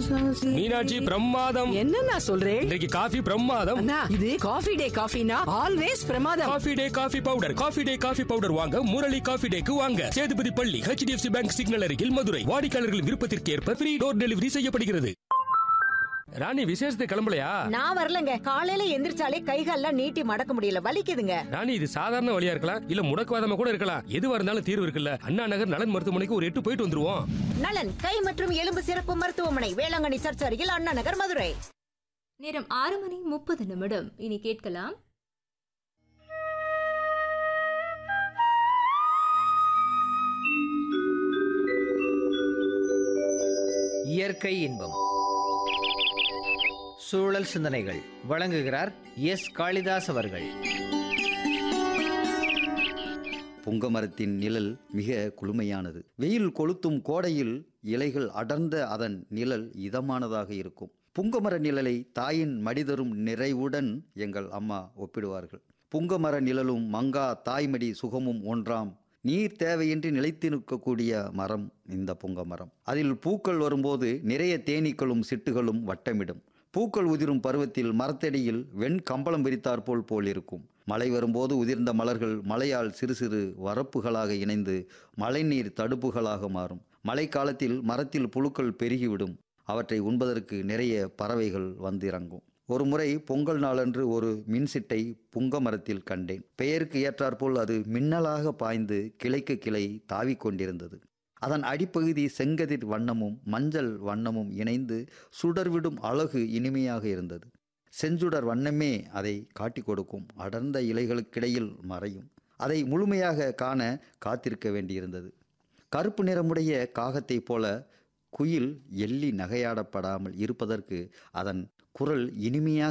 மீனாட்சி பிரமாதம் என்னண்ணா சொல்றேன் இன்றைக்கு காஃபி பிரமாதம் அண்ணா இது காஃபி டே காஃபினா ஆல்வேஸ் பிரமாதம் Coffee Day coffee powder Coffee Day coffee powder வாங்க முரளி காஃபி டேக்கு வாங்க சேதுபதி பள்ளி ஹெச்டிஎஃப்சி பேங்க் சிக்னல் அருகில் மதுரை வாடிக்கையாளர்களின் விருப்பத்திற்கு ஏற்ப ஃப்ரீ டோர் டெலிவரி செய்யப்படுகிறது ராணி விசேஷத்தை கிளம்பலையா நான் வரலங்க காலையில எந்திரிச்சாலே கைகால்லாம் நீட்டி மடக்க முடியல வலிக்குதுங்க ராணி இது சாதாரண வழியா இருக்கலாம் இல்ல முடக்குவாதமா கூட இருக்கலாம் எதுவா இருந்தாலும் தீர்வு இருக்குல்ல அண்ணா நகர் நலன் மருத்துவமனைக்கு ஒரு எட்டு போயிட்டு வந்துருவோம் நலன் கை மற்றும் எலும்பு சிறப்பு மருத்துவமனை வேளாங்கண்ணி சர்ச் அருகில் அண்ணா நகர் மதுரை நேரம் ஆறு மணி முப்பது நிமிடம் இனி கேட்கலாம் இயற்கை இன்பம் சூழல் சிந்தனைகள் வழங்குகிறார் எஸ் காளிதாஸ் அவர்கள் புங்க மரத்தின் நிழல் மிக குளுமையானது வெயில் கொளுத்தும் கோடையில் இலைகள் அடர்ந்த அதன் நிழல் இதமானதாக இருக்கும் புங்கமர நிழலை தாயின் மடிதரும் நிறைவுடன் எங்கள் அம்மா ஒப்பிடுவார்கள் புங்கமர நிழலும் மங்கா தாய்மடி சுகமும் ஒன்றாம் நீர் தேவையின்றி நிலைத்து நிற்கக்கூடிய மரம் இந்த புங்க மரம் அதில் பூக்கள் வரும்போது நிறைய தேனீக்களும் சிட்டுகளும் வட்டமிடும் பூக்கள் உதிரும் பருவத்தில் மரத்தடியில் வெண் கம்பளம் விரித்தாற்போல் போல் இருக்கும் மழை வரும்போது உதிர்ந்த மலர்கள் மழையால் சிறு சிறு வரப்புகளாக இணைந்து மழைநீர் தடுப்புகளாக மாறும் மழைக்காலத்தில் மரத்தில் புழுக்கள் பெருகிவிடும் அவற்றை உண்பதற்கு நிறைய பறவைகள் வந்து இறங்கும் ஒரு முறை பொங்கல் நாளன்று ஒரு மின்சிட்டை புங்க மரத்தில் கண்டேன் பெயருக்கு ஏற்றாற்போல் அது மின்னலாக பாய்ந்து கிளைக்கு கிளை தாவிக் கொண்டிருந்தது அதன் அடிப்பகுதி செங்கதிர் வண்ணமும் மஞ்சள் வண்ணமும் இணைந்து சுடர்விடும் அழகு இனிமையாக இருந்தது செஞ்சுடர் வண்ணமே அதை காட்டிக் கொடுக்கும் அடர்ந்த இலைகளுக்கிடையில் மறையும் அதை முழுமையாக காண காத்திருக்க வேண்டியிருந்தது கருப்பு நிறமுடைய காகத்தைப் போல குயில் எள்ளி நகையாடப்படாமல் இருப்பதற்கு அதன் குரல் இனிமையாக